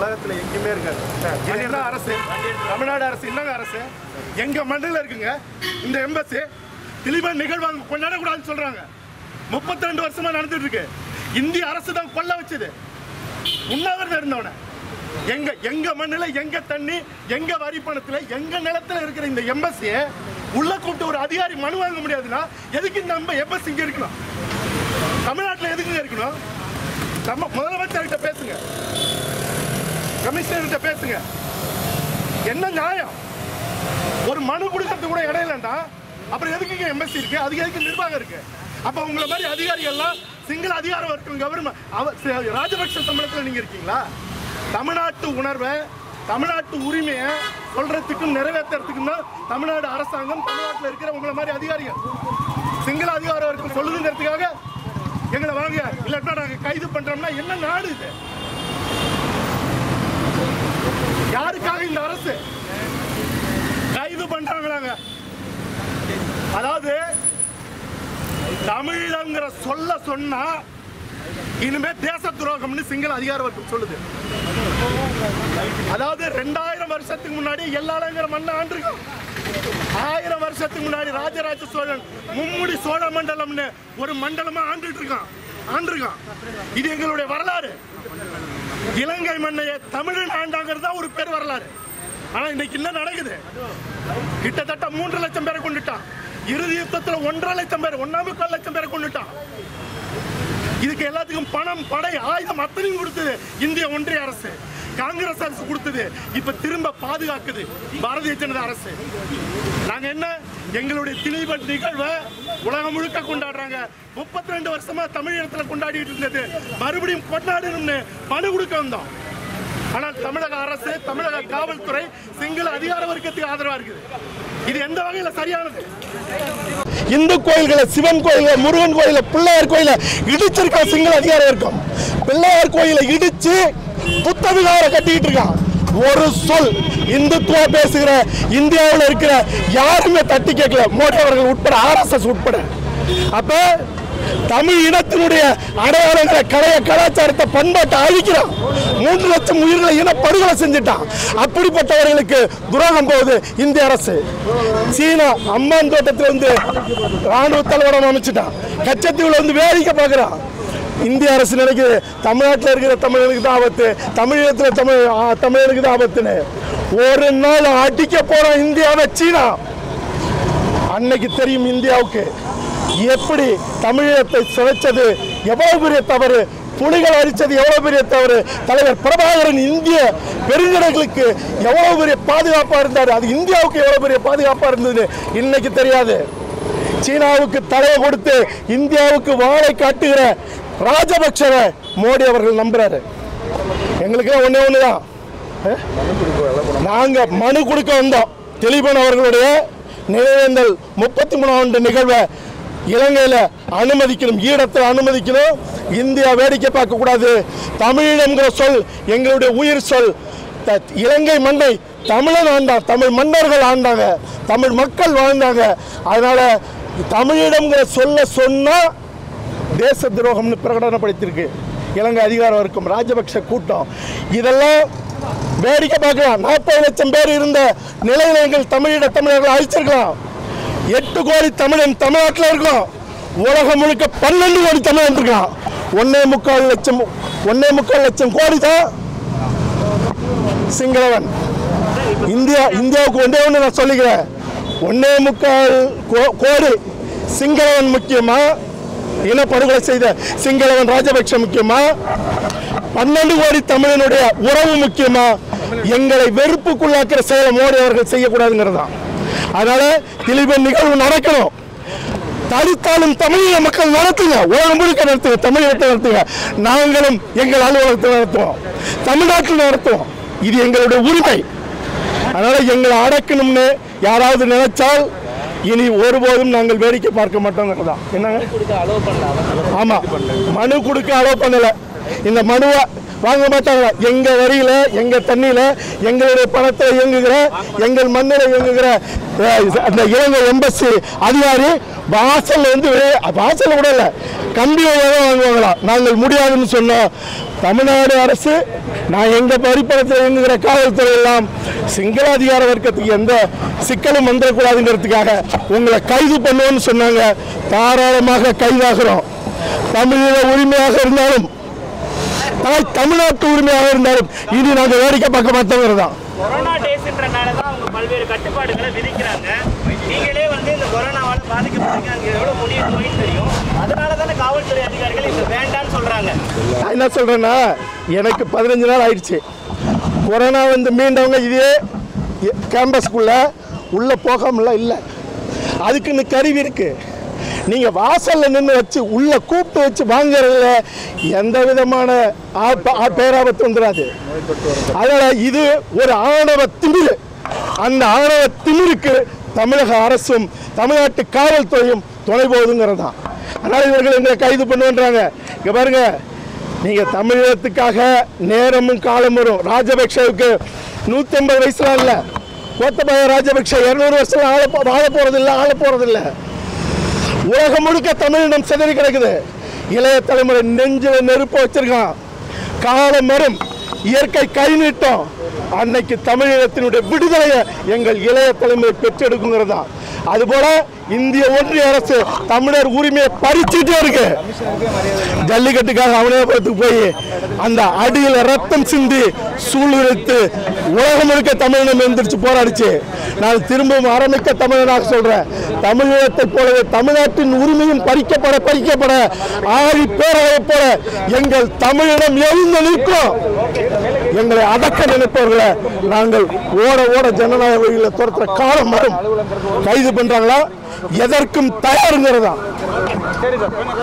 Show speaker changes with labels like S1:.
S1: உலகத்துல எங்கேயுமே இருக்காது இது என்ன அரசு தமிழ்நாடு அரசு என்னங்க அரசு எங்க மண்ணில் இருக்குங்க இந்த எம்பசி திலீபன் நிகழ்வாங்க கொண்டாடக்கூடாதுன்னு சொல்றாங்க முப்பத்தி ரெண்டு வருஷமா நடந்துட்டு இருக்கு இந்திய அரசு தான் கொல்ல வச்சது உண்ணாவிரதம் இருந்தவன எங்க எங்க மண்ணுல எங்க தண்ணி எங்க வரி பணத்துல எங்க நிலத்துல இருக்கிற இந்த எம்பசியை உள்ள கூப்பிட்டு ஒரு அதிகாரி மனு வாங்க முடியாதுன்னா எதுக்கு நம்ம எம்பசி இங்க இருக்கணும் தமிழ்நாட்டுல எதுக்குங்க இருக்கணும் நம்ம முதலமைச்சர்கிட்ட பேசுங்க கமிஷனர்கிட்ட பேசுங்க என்ன நியாயம் ஒரு மனு கொடுக்கறது கூட இடம் இல்லைன்னா அப்புறம் எதுக்கு எம்பசி இருக்கு அதுக்கு எதுக்கு நிர்வாகம் இருக்கு அப்ப உங்களை மாதிரி அதிகாரிகள்லாம் சிங்கள அதிகாரம் இருக்கும் கவர்மெண்ட் ராஜபக்ஷ சம்பளத்தில் நீங்க இருக்கீங்களா தமிழ்நாட்டு உணர்வை தமிழ்நாட்டு உரிமையை சொல்றதுக்கும் நிறைவேற்றுறதுக்கும் தான் தமிழ்நாடு அரசாங்கம் தமிழ்நாட்டில் இருக்கிற உங்களை மாதிரி அதிகாரிகள் சிங்கள அதிகாரம் இருக்கும் சொல்லுதுங்கிறதுக்காக எங்களை வாங்க இல்லாட்டா நாங்க கைது பண்றோம்னா என்ன நாடு இது யாருக்காக இந்த அரசு கைது பண்றாங்களாங்க அதாவது தமிழங்கிற சொல்ல சொன்னா இனிமே தேச துரோகம்னு சிங்கள அதிகார வர்க்கம் சொல்லுது அதாவது ரெண்டாயிரம் வருஷத்துக்கு முன்னாடி எல்லாங்கிற மண்ணை ஆண்டிருக்கோம் ஆயிரம் வருஷத்துக்கு முன்னாடி ராஜராஜ சோழன் மும்முடி சோழ மண்டலம்னு ஒரு மண்டலமா ஆண்டுட்டு இருக்கான் ஆண்டிருக்கான் இது எங்களுடைய வரலாறு இலங்கை மண்ணையை தமிழன் ஆண்டாங்கிறது தான் ஒரு பேர் வரலாறு ஆனா இன்னைக்கு என்ன நடக்குது கிட்டத்தட்ட மூன்று லட்சம் பேரை கொண்டுட்டான் இறுதி யுத்தத்துல ஒன்றரை லட்சம் பேர் ஒன்னாம் முக்கால் லட்சம் பேரை கொண்டுட்டான் இதுக்கு எல்லாத்துக்கும் பணம் படை ஆயுதம் அத்தனையும் கொடுத்தது இந்திய ஒன்றிய அரசு காங்கிரஸ் அரசு கொடுத்தது இப்ப திரும்ப பாதுகாக்குது பாரதிய ஜனதா அரசு நாங்க என்ன எங்களுடைய திலீபன் நிகழ்வை உலகம் முழுக்க கொண்டாடுறாங்க முப்பத்தி ரெண்டு வருஷமா தமிழகத்துல கொண்டாடிட்டு இருந்தது மறுபடியும் கொண்டாடணும்னு மனு கொடுக்க வந்தோம் ஆனால் தமிழக அரசு தமிழக காவல்துறை சிங்கள அதிகார வர்க்கத்துக்கு ஆதரவா இருக்குது இது எந்த வகையில சரியானது இந்து கோயில்களை சிவன் கோயில முருகன் கோயில பிள்ளையார் கோயில இடிச்சிருக்க சிங்கள அதிகாரம் இருக்கும் பிள்ளையார் கோயில இடிச்சு புத்த விகாரம் கட்டிக்கிட்டு இருக்கான் ஒரு சொல் இந்துத்துவ பேசுகிற இந்தியாவில் இருக்கிற யாருமே தட்டி கேட்கல மோடி அவர்கள் உட்பட ஆர்எஸ்எஸ் உட்பட அப்ப தமிழ் இனத்தினுடைய அடையாளங்களை கலைய கலாச்சாரத்தை பண்பாட்டை அழிக்கிறான் மூன்று லட்சம் உயிர்களை இன படுகொலை செஞ்சுட்டான் அப்படிப்பட்டவர்களுக்கு துரோகம் போகுது இந்திய அரசு சீனா அம்மான் தோட்டத்தில் வந்து ராணுவ தளவாடம் அமைச்சிட்டான் கச்சத்தீவுல வந்து வேடிக்கை பார்க்குறான் இந்திய அரசு நினைக்குது தமிழ்நாட்டில் இருக்கிற தமிழனுக்கு தான் ஆபத்து தமிழகத்தில் தமிழ் ஆ, தமிழனுக்கு தான் ஆபத்துன்னு ஒரு நாள் அடிக்க போறான் இந்தியாவை சீனா அன்னைக்கு தெரியும் இந்தியாவுக்கு எப்படி தமிழகத்தை சிதைச்சது எவ்வளவு பெரிய தவறு புலிகள் அரிச்சது எவ்வளவு பெரிய தவறு தலைவர் பிரபாகரன் இந்திய பெருங்கடர்களுக்கு எவ்வளவு பெரிய பாதுகாப்பா இருந்தார் அது இந்தியாவுக்கு எவ்வளவு பெரிய பாதுகாப்பா இருந்தது இன்னைக்கு தெரியாது சீனாவுக்கு தலையை கொடுத்து இந்தியாவுக்கு வாழை காட்டுகிற ராஜபக்சவை மோடி அவர்கள் நம்புறாரு எங்களுக்கு ஒண்ணே ஒண்ணுதான் அஹ்? நாங்க மனு கொடுக்க வந்தோம் திலீபன் அவர்களுடைய நினைவேந்தல் முப்பத்தி மூணாண்டு நிகழ்வை இலங்கையில் அனுமதிக்கணும் ஈழத்தில் அனுமதிக்கணும் இந்தியா வேடிக்கை பார்க்க கூடாது தமிழீழம்ங்கிற சொல் எங்களுடைய உயிர் சொல் த- இலங்கை மண்ணை தமிழன் ஆண்டான் தமிழ் மன்னர்கள் ஆண்டாங்க தமிழ் மக்கள் வாழ்ந்தாங்க அதனால தமிழீழம்ங்கிற சொல்ல சொன்னா தேச துரோகம்னு பிரகடனப்படுத்தியிருக்கு இலங்கை அதிகாரம் இருக்கும் ராஜபக்ஷ கூட்டம் இதெல்லாம் வேடிக்கை பார்க்கலாம் நாற்பது லட்சம் பேர் இருந்த நிலையில எங்கள் தமிழீழ தமிழர்கள் அழிச்சிருக்கலாம் எட்டு கோடி தமிழன் தமிழ்நாட்டில் இருக்கோம் உலகம் முழுக்க பன்னெண்டு கோடி தமிழன் இருக்கான் ஒன்னே முக்கால் லட்சம் ஒன்னே முக்கால் லட்சம் கோடி தான் சிங்களவன் இந்தியா இந்தியாவுக்கு ஒன்றே ஒன்று நான் சொல்லிக்கிறேன் ஒன்னே முக்கால் கோ- கோடி சிங்களவன் முக்கியமா இனப்படுகொலை செய்த சிங்களவன் ராஜபக்ஷ முக்கியமா பன்னெண்டு கோடி தமிழனுடைய உறவு முக்கியமா எங்களை வெறுப்புக்குள்ளாக்குற செயலை மோடி அவர்கள் செய்யக்கூடாதுங்கிறது தான் அதனால திலீபன் நிகழ்வு நடக்கணும் தடுத்தாலும் தமிழக மக்கள் நடத்துங்க உலகம் முழுக்க நடத்துங்க தமிழகத்தை நடத்துங்க நாங்களும் எங்கள் அலுவலகத்தை நடத்துவோம் தமிழ்நாட்டில் நடத்துவோம் இது எங்களுடைய உரிமை அதனால எங்களை அடக்கணும்னு யாராவது நினைச்சால் இனி ஒருபோதும் நாங்கள் வேடிக்கை பார்க்க மாட்டோங்கிறது தான் என்னங்க ஆமா மனு கொடுக்க அலோவ் பண்ணல இந்த மனுவை வாங்க மாட்டாங்களா எங்க வரியில எங்க தண்ணியில எங்களுடைய பணத்தில் இயங்குகிற எங்கள் மண்ணில் இயங்குகிற அஹ், அந்த இலங்கை எம்பசி அதிகாரி வாசல்ல வந்து வாசல்ல கூட இல்லை கம்பி வழியாக தான் வாங்குவாங்களாம் நாங்கள் முடியாதுன்னு சொன்னோம் தமிழ்நாடு அரசு நான் எங்க வரிப்பணத்தில் இயங்குகிற காவல்துறை எல்லாம் சிங்கள அதிகார வர்க்கத்துக்கு எந்த சிக்கலும் வந்துடக்கூடாதுங்கிறதுக்காக உங்களை கைது பண்ணுவோம்னு சொன்னாங்க தாராளமாக கைதாகிறோம் தமிழீழ உரிமையாக இருந்தாலும் தாய் தமிழ்நாட்டு உரிமையாக இருந்தாலும் இனி நாங்கள் வேடிக்கை பார்க்க மாட்டோங்கிறது தான்
S2: கொரோனா டேஸ்ன்றனால தான் அவங்க பல்வேறு கட்டுப்பாடுகளை விதிக்கிறாங்க நீங்களே வந்து இந்த கொரோனாவால பாதிக்கப்பட்டீங்க அங்கே எவ்வளோ முடிய நோயின்னு தெரியும் அதனால தானே காவல்துறை அதிகாரிகள் இந்த வேண்டான்னு சொல்றாங்க
S1: நான் என்ன சொல்கிறேன்னா எனக்கு பதினஞ்சு நாள் ஆயிடுச்சு கொரோனா வந்து மீண்டவங்க இதே கேம்பஸ்க்குள்ளே உள்ளே போகாமலாம் இல்லை அதுக்குன்னு கருவி இருக்கு நீங்கள் வாசலில் நின்று வச்சு உள்ளே கூப்பிட்டு வச்சு வாங்குறதுல எந்த விதமான ஆப்ப- ஆ- பேராபத்து வந்துடாது அதனால் இது ஒரு ஆணவ திமிரு அந்த ஆணவ திமிருக்கு தமிழக அரசும் தமிழ்நாட்டு காவல்துறையும் துணை போகுதுங்கிறது தான் அதனால் இவர்கள் எங்களை கைது பண்ணுன்றாங்க இங்கே பாருங்க நீங்கள் தமிழகத்துக்காக நேரமும் காலம் வரும் ராஜபக்சவுக்கு நூற்றி ஐம்பது வயசுலாம் இல்லை கோத்தபாய ராஜபக்ஷ இரநூறு வருஷம் ஆள போ- வாழ போகிறதில்ல ஆள போகிறதில்ல உலகம் முழுக்க தமிழினம் சிதறி கிடக்குது இளைய தலைமுறை நெஞ்சில் நெருப்பு வச்சிருக்கான் காலம் வரும் இயற்கை கை நீட்டம் அன்னைக்கு தமிழகத்தினுடைய விடுதலையை எங்கள் இளைய தலைமுறை பெற்றெடுக்குங்கிறது தான் அதுபோல இந்திய ஒன்றிய அரசு தமிழர் உரிமையை பறிச்சுட்டே இருக்கு ஜல்லிக்கட்டுக்காக அவனியாபுரத்துக்கு போய் அந்த அடியில் ரத்தம் சிந்தி சூழ்நிலைத்து உலகம் முழுக்க தமிழினம் எந்திரிச்சு போராடிச்சு நான் திரும்பவும் ஆரம்பிக்க தமிழனாக சொல்றேன் தமிழகத்தை போலவே தமிழ்நாட்டின் உரிமையும் பறிக்கப்பட பறிக்கப்பட ஆழி பேரவை போல எங்கள் தமிழினம் எழுந்து நிற்கும் எங்களை அடக்க நினைப்பவர்களை நாங்கள் ஓட ஓட ஜனநாயக வழியில் துரத்துற காலம் வரும் கைது பண்றாங்களா எதற்கும் தயாருங்கிறதா